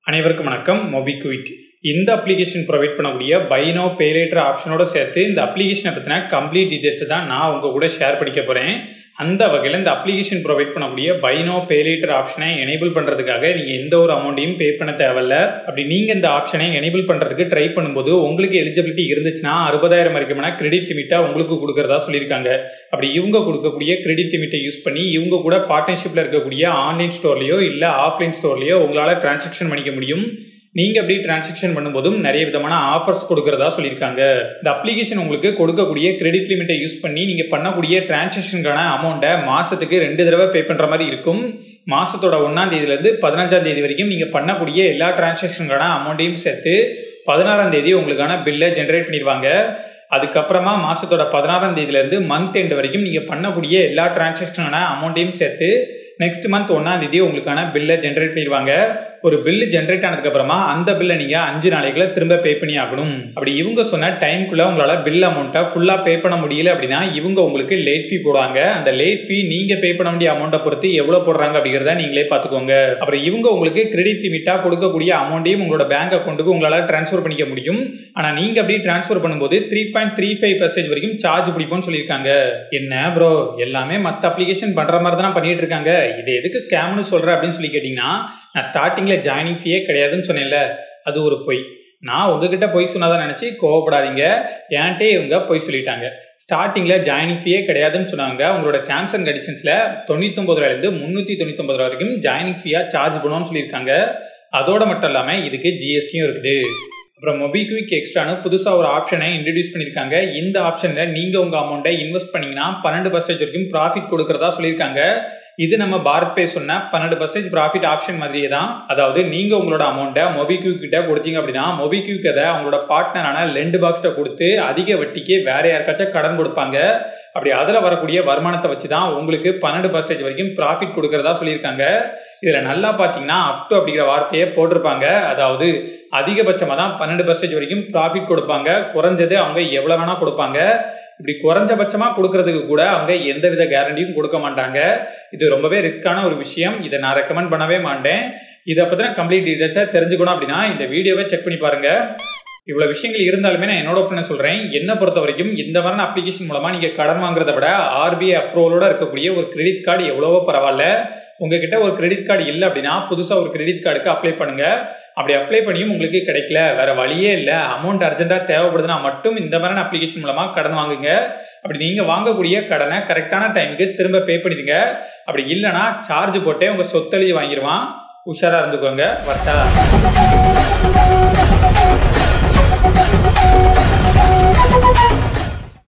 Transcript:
அனைவருக்கும் வணக்கம் மொபிக்விக் இந்த அப்ளிகேஷன் ப்ரொவைட் பண்ணக்கூடிய பைனோ பேலேட்டர் ஆப்ஷனோட சேர்த்து இந்த அப்ளிகேஷனை பற்றின கம்ப்ளீட் டீட்டெயில்ஸ் தான் நான் உங்கள் கூட ஷேர் பண்ணிக்க போகிறேன் அந்த வகையில் இந்த அப்ளிகேஷன் ப்ரொவைட் பண்ணக்கூடிய பைனோ பேலேட்டர் ஆப்ஷனை எனேபிள் பண்ணுறதுக்காக நீங்கள் எந்த ஒரு அமௌண்ட்டையும் பே பண்ண தேவையில்ல அப்படி நீங்கள் இந்த ஆப்ஷனை எனேபிள் பண்ணுறதுக்கு ட்ரை பண்ணும்போது உங்களுக்கு எலிஜிபிலிட்டி இருந்துச்சுன்னா அறுபதாயிரம் வரைக்குமான கிரெடிட் லிமிட்டாக உங்களுக்கு கொடுக்குறதா சொல்லியிருக்காங்க அப்படி இவங்க கொடுக்கக்கூடிய கிரெடிட் லிமிட்டை யூஸ் பண்ணி இவங்க கூட பார்ட்னர்ஷிப்பில் இருக்கக்கூடிய ஆன்லைன் ஸ்டோர்லையோ இல்லை ஆஃப்லைன் ஸ்டோர்லையோ உங்களால் டிரான்சாக்ஷன் பண்ணிக்க முடியும் நீங்கள் அப்படி டிரான்சாக்ஷன் பண்ணும்போதும் நிறைய விதமான ஆஃபர்ஸ் கொடுக்கறதா சொல்லியிருக்காங்க இந்த அப்ளிகேஷன் உங்களுக்கு கொடுக்கக்கூடிய கிரெடிட் லிமிட்டை யூஸ் பண்ணி நீங்கள் பண்ணக்கூடிய டிரான்சாக்ஷனுக்கான அமௌண்ட்டை மாதத்துக்கு ரெண்டு தடவை பே பண்ணுற மாதிரி இருக்கும் மாதத்தோட ஒன்றாம் தேதியிலேருந்து பதினஞ்சாம் தேதி வரைக்கும் நீங்கள் பண்ணக்கூடிய எல்லா டிரான்சாக்ஷனுக்கான அமௌண்ட்டையும் சேர்த்து பதினாறாம் தேதி உங்களுக்கான பில்லை ஜென்ரேட் பண்ணிடுவாங்க அதுக்கப்புறமா மாதத்தோட பதினாறாம் தேதியிலேருந்து மந்த் எண்டு வரைக்கும் நீங்கள் பண்ணக்கூடிய எல்லா டிரான்சாக்ஷனான அமௌண்ட்டையும் சேர்த்து நெக்ஸ்ட் மந்த் ஒன்றாம் தேதி உங்களுக்கான பில்லை ஜென்ரேட் பண்ணிடுவாங்க ஒரு பில்லு ஜென்ரேட் ஆனதுக்கப்புறமா அந்த பில்லை நீங்கள் அஞ்சு நாளைக்குள்ள திரும்ப பே பண்ணி ஆகணும் அப்படி இவங்க சொன்ன டைம்குள்ளே உங்களால் பில் அமௌண்ட்டை ஃபுல்லாக பே பண்ண முடியல அப்படின்னா இவங்க உங்களுக்கு லேட் ஃபீ போடுவாங்க அந்த லேட் ஃபீ நீங்கள் பே பண்ண வேண்டிய அமௌண்ட்டை பொறுத்து எவ்வளோ போடுறாங்க அப்படிங்கிறத நீங்களே பார்த்துக்கோங்க அப்புறம் இவங்க உங்களுக்கு கிரெடிட் லிமிட்டாக கொடுக்கக்கூடிய அமௌண்ட்டையும் உங்களோட பேங்க் அக்கௌண்ட்டுக்கு உங்களால் ட்ரான்ஸ்ஃபர் பண்ணிக்க முடியும் ஆனால் நீங்கள் அப்படி ட்ரான்ஸ்ஃபர் பண்ணும்போது three point three five percentage வரைக்கும் சார்ஜ் பிடிப்போம்னு சொல்லியிருக்காங்க என்ன ப்ரோ எல்லாமே மற்ற அப்ளிகேஷன் பண்ணுற மாதிரி தான் பண்ணிட்டு இருக்காங்க இது எதுக்கு ஸ்கேம்னு சொல்கிறேன் அப்படின்னு சொல்லி கேட்டிங்கன்னா நான் ஸ்டார்டிங்கில் ஜாயினிங் ஃபீயே கிடையாதுன்னு சொன்னேன்ல அது ஒரு பொய் நான் உங்ககிட்ட பொய் சொன்னதான் நினச்சி கோவப்படாதீங்க என்கிட்டே இவங்க பொய் சொல்லிட்டாங்க ஸ்டார்டிங்கில் ஜாயினிங் ஃபீயே கிடையாதுன்னு சொன்னாங்க உங்களோட டேர்ம்ஸ் அண்ட் கண்டிஷன்ஸில் தொண்ணூத்தொம்பது ரூபாயிலேருந்து முந்நூற்றி தொண்ணூத்தொம்பது ரூபா வரைக்கும் ஜாயினிங் ஃபீயாக சார்ஜ் பண்ணுவோம்னு சொல்லியிருக்காங்க அதோட மட்டும் இல்லாமல் இதுக்கு ஜிஎஸ்டியும் இருக்குது அப்புறம் மொபிக்விக் எக்ஸ்ட்ரானு புதுசாக ஒரு ஆப்ஷனை இன்ட்ரடியூஸ் பண்ணியிருக்காங்க இந்த ஆப்ஷனில் நீங்கள் உங்கள் அமௌண்ட்டை இன்வெஸ்ட் பண்ணிங்கன்னா பன்னெண்டு பர்சன்டேஜ் வரைக்கும் ப்ராஃபிட் கொடுக்குறதா சொல்லியிருக்காங்க இது நம்ம பாரத் பே சொன்ன பன்னெண்டு பர்சன்டேஜ் ப்ராஃபிட் ஆப்ஷன் மாதிரியே தான் அதாவது நீங்கள் உங்களோட அமௌண்ட்டை மொபிக்யூ கிட்ட கொடுத்தீங்க அப்படின்னா மொபிக்யூக்கு அதை அவங்களோட பார்ட்னரான லெண்டு பாக்ஸ்ட்டை கொடுத்து அதிக வட்டிக்கு வேற யாருக்காச்சும் கடன் கொடுப்பாங்க அப்படி அதில் வரக்கூடிய வருமானத்தை வச்சு தான் உங்களுக்கு பன்னெண்டு பர்சன்டேஜ் வரைக்கும் ப்ராஃபிட் கொடுக்கறதா சொல்லியிருக்காங்க இதில் நல்லா பார்த்தீங்கன்னா அப் டு அப்படிங்கிற வார்த்தையை போட்டிருப்பாங்க அதாவது அதிகபட்சமாக தான் பன்னெண்டு பர்சன்டேஜ் வரைக்கும் ப்ராஃபிட் கொடுப்பாங்க குறைஞ்சது அவங்க எவ்வளோ வேணால் கொடுப்பாங்க இப்படி குறைஞ்சபட்சமாக கொடுக்கறதுக்கு கூட அவங்க எந்த வித கேரண்டியும் கொடுக்க மாட்டாங்க இது ரொம்பவே ரிஸ்க்கான ஒரு விஷயம் இதை நான் ரெக்கமெண்ட் பண்ணவே மாட்டேன் இதை பற்றின கம்ப்ளீட் டீட்டெயில்ஸை தெரிஞ்சுக்கணும் அப்படின்னா இந்த வீடியோவை செக் பண்ணி பாருங்க இவ்வளோ விஷயங்கள் இருந்தாலுமே நான் என்னோட ஒப்பீனியன் சொல்கிறேன் என்னை பொறுத்த வரைக்கும் இந்த மாதிரியான அப்ளிகேஷன் மூலமாக நீங்கள் கடன் வாங்குறத விட ஆர்பிஐ அப்ரூவலோட இருக்கக்கூடிய ஒரு கிரெடிட் கார்டு எவ்வளவோ பரவாயில்ல உங்ககிட்ட ஒரு கிரெடிட் கார்டு இல்லை அப்படின்னா புதுசாக ஒரு கிரெடிட் கார்டுக்கு அப்ளை பண்ணுங்க அப்படி அப்ளை பண்ணியும் உங்களுக்கு கிடைக்கல வேற வழியே இல்லை அமௌண்ட் அர்ஜென்ட்டாக தேவைப்படுதுன்னா மட்டும் இந்த மாதிரியான அப்ளிகேஷன் மூலமாக கடன் வாங்குங்க அப்படி நீங்கள் வாங்கக்கூடிய கடனை கரெக்டான டைமுக்கு திரும்ப பே பண்ணிடுங்க அப்படி இல்லைன்னா சார்ஜ் போட்டே உங்கள் சொத்தெழுதி வாங்கிடுவான் உஷாராக இருந்துக்கோங்க வர்த்தா